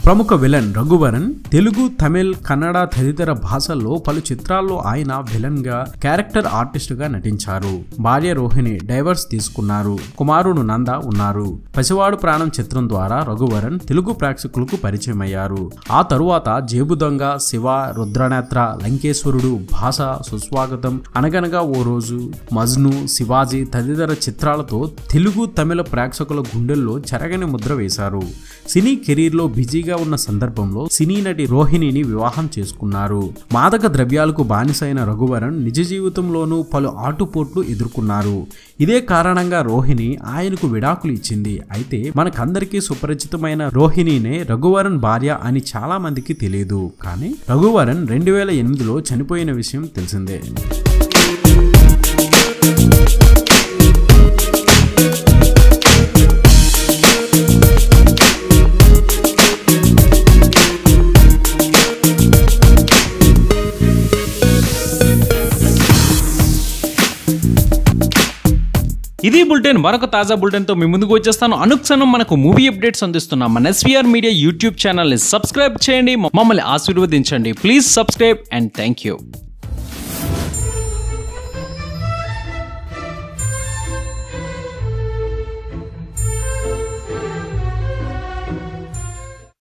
ప్రముఖ విలన్ రఘువరన్ తెలుగు తమిళ్ కన్నడ తదితర భాషల్లో పలు చిత్రాల్లో ఆయన విలన్ గా క్యారెక్టర్ ఆర్టిస్ట్ గా నటించారు భార్య రోహిణి డైవర్స్ తీసుకున్నారు కుమారుడు నంద ఉన్నారు పసివాడు ప్రాణం చిత్రం ద్వారా రఘువరన్ తెలుగు ప్రేక్షకులకు పరిచయం అయ్యారు ఆ తరువాత జేబు దొంగ శివ రుద్రనేత్ర లంకేశ్వరుడు భాష సుస్వాగతం అనగనగా ఓ రోజు మజ్ను శివాజీ తదితర చిత్రాలతో తెలుగు తమిళ ప్రేక్షకుల గుండెల్లో చెరగని ముద్ర వేశారు సినీ కెరీర్లో బిజీగా ఉన్న సందర్భంలో సినీ నటి రోహిణిని వివాహం చేసుకున్నారు మాదక ద్రవ్యాలకు బానిసైన రఘువరన్ నిజ జీవితంలోనూ పలు ఆటుపోట్లు ఎదుర్కొన్నారు ఇదే కారణంగా రోహిణి ఆయనకు విడాకులు ఇచ్చింది అయితే మనకందరికీ సుపరిచితమైన రోహిణినే రఘువరన్ భార్య అని చాలా మందికి తెలియదు కానీ రఘువరన్ రెండు వేల ఎనిమిదిలో చనిపోయిన విషయం తెలిసిందే ఇది బులెటిన్ మరొక తాజా బులెటిన్ తో మీ ముందుకు వచ్చేస్తాను అనుక్షణం మనకు మూవీ అప్డేట్స్ అందిస్తున్నాం మన ఎస్వీఆర్ మీడియా యూట్యూబ్ ఛానల్ ని సబ్స్క్రైబ్ చేయండి మమ్మల్ని ఆశీర్వదించండి please subscribe and thank you